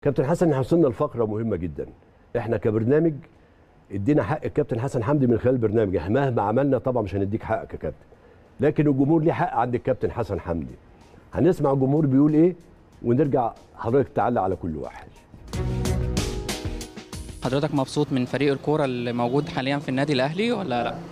كابتن حسن احنا وصلنا لفقره مهمه جدا احنا كبرنامج ادينا حق الكابتن حسن حمدي من خلال البرنامج احنا مهما عملنا طبعا مش هنديك حقك يا كابتن لكن الجمهور ليه حق عند الكابتن حسن حمدي هنسمع الجمهور بيقول ايه ونرجع حضرتك تعلق على كل واحد حضرتك مبسوط من فريق الكوره اللي موجود حاليا في النادي الاهلي ولا لا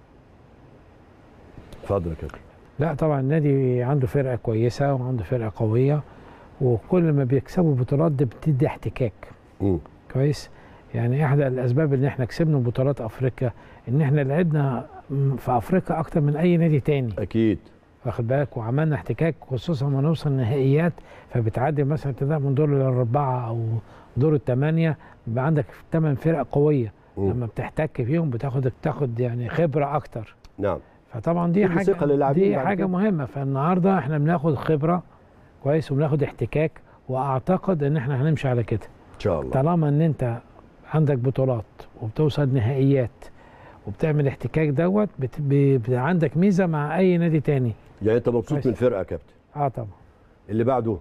اتفضل يا كابتن لا طبعا النادي عنده فرقه كويسه وعنده فرقه قويه وكل ما بيكسبوا بطولات دي بتدي احتكاك مم. كويس يعني احدى الاسباب ان احنا كسبنا بطولات افريقيا ان احنا لعبنا في افريقيا اكتر من اي نادي تاني اكيد واخد بالك وعملنا احتكاك خصوصا لما نوصل نهائيات فبتعدي مثلا ابتداء من دور الاربعه او دور الثمانيه بيبقى عندك ثمان فرق قويه مم. لما بتحتك فيهم بتاخد بتاخد يعني خبره اكتر نعم فطبعا دي تدي حاجه ثقة للاعبين دي بعد حاجه كده. مهمه فالنهارده احنا بناخد خبره كويس وبناخد احتكاك واعتقد ان احنا هنمشي على كده ان شاء الله طالما ان انت عندك بطولات وبتوصل نهائيات وبتعمل احتكاك دوت بت... ب... ب... عندك ميزه مع اي نادي تاني يعني انت مبسوط كويس. من الفرقه يا كابتن اه طبعا اللي بعده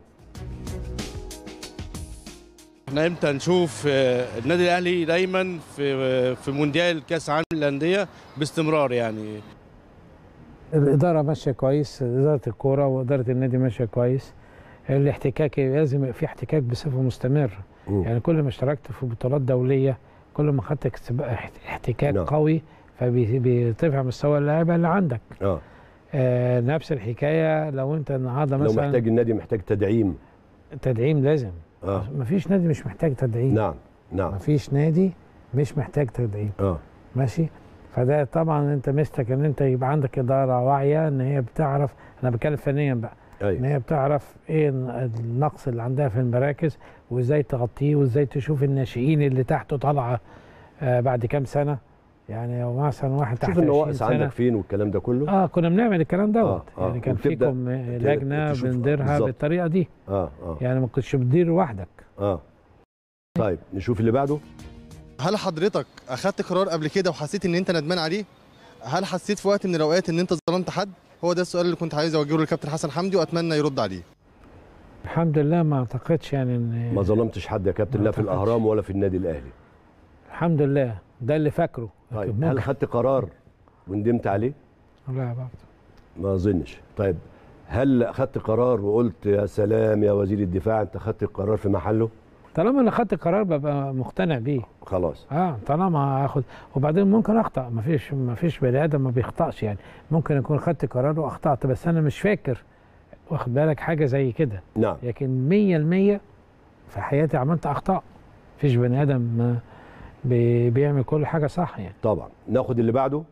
احنا امتى نشوف آه، النادي الاهلي دايما في آه، في مونديال كاس عالم للانديه باستمرار يعني الاداره ماشيه كويس اداره الكوره واداره النادي ماشيه كويس الاحتكاك لازم يبقى في احتكاك بصفه مستمره مم. يعني كل ما اشتركت في بطولات دوليه كل ما خدت اكتب- احت- احتكاك نعم. قوي فبيرتفع مستوى اللعيبه اللي عندك اه آه نفس الحكايه لو انت النهارده لو مثلا محتاج النادي محتاج تدعيم تدعيم لازم اه مفيش نادي مش محتاج تدعيم نعم نعم مفيش نادي مش محتاج تدعيم اه ماشي فده طبعا انت مستك ان انت يبقى عندك اداره واعيه ان هي بتعرف انا بتكلم فنيا بقى ان ايوه هي بتعرف ايه النقص اللي عندها في المراكز وازاي تغطيه وازاي تشوف الناشئين اللي تحته طالعه آه بعد كام سنه يعني لو مثلا واحد تحت شوف 20 النواقص سنه عندك فين والكلام ده كله اه كنا بنعمل الكلام دوت آه، آه، يعني كان وبتبدأ فيكم لجنه تشوف- بنديرها بالظبط. بالطريقه دي اه اه يعني ما كنتش بتدير لوحدك اه طيب نشوف اللي بعده هل حضرتك اخدت قرار قبل كده وحسيت ان انت ندمان عليه؟ هل حسيت في وقت من الاوقات ان انت ظلمت حد؟ هو ده السؤال اللي كنت عايز اوجهه للكابتن حسن حمدي واتمنى يرد عليه. الحمد لله ما اعتقدش يعني ان ما ظلمتش حد يا كابتن ما لا في أعتقدش. الاهرام ولا في النادي الاهلي الحمد لله ده اللي فاكره لكن طيب هل ممكن- خدت قرار وندمت عليه لا برضه ما اظنش طيب هل خدت قرار وقلت يا سلام يا وزير الدفاع انت خدت القرار في محله طالما انا خدت قرار ببقى مقتنع بيه خلاص اه طالما اخد وبعدين ممكن اخطا ما فيش ما فيش بني ادم ما بيخطاش يعني ممكن اكون خدت قرار واخطات بس انا مش فاكر واخد بالك حاجه زي كده نعم لكن 100% في حياتي عملت اخطاء مفيش بني ادم آه، بي- بيعمل كل حاجه صح يعني طبعا ناخد اللي بعده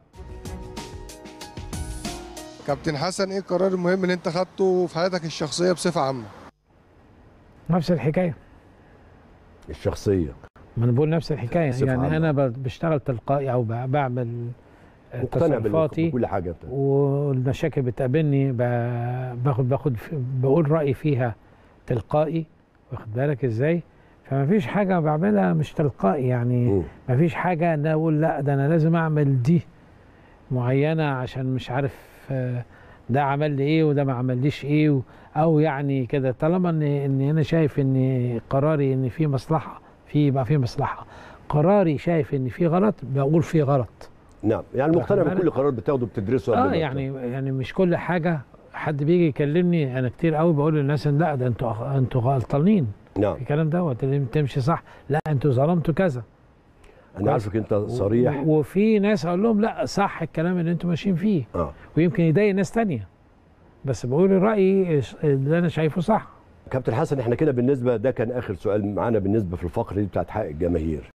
كابتن حسن ايه القرار المهم اللي انت خدته في حياتك الشخصيه بصفه عامه نفس الحكايه الشخصيه ما انا بقول نفس الحكايه بصفة يعني عامة. انا ب- بشتغل تلقائي او ب- بعمل آه، مقتنع بال- تصرفاتي بكل حاجه يا كابتن. والمشاكل بتقابلني ب- باخد باخد في- بقول رايي فيها تلقائي واخد بالك ازاي فما فيش حاجه بعملها مش تلقائي يعني مم. ما فيش حاجه ان اقول لا ده انا لازم اعمل دي معينه عشان مش عارف آه، ده عمل لي ايه وده ما عمليش ايه و- او يعني كده طالما ان ان انا شايف ان قراري ان في مصلحه في يبقى في مصلحه قراري شايف ان في غلط بقول في غلط نعم يعني مقتنع واخد بكل بالك؟ قرار بتاخده بتدرسه قبل اه ما يعني يعني مش كل حاجه حد بيجي يكلمني انا كتير قوي بقول للناس إن لا ده انتوا انتوا غلطانين نعم الكلام دوت اللي تمشي صح لا انتوا ظلمتوا كذا انا عارفك انت صريح و- وفي ناس اقول لهم لا صح الكلام اللي انتوا ماشيين فيه اه ويمكن يضايق ناس تانية بس بقول الراي اللي انا شايفه صح كابتن حسن احنا كده بالنسبه ده كان اخر سؤال معانا بالنسبه في الفقره دي بتاعت حق الجماهير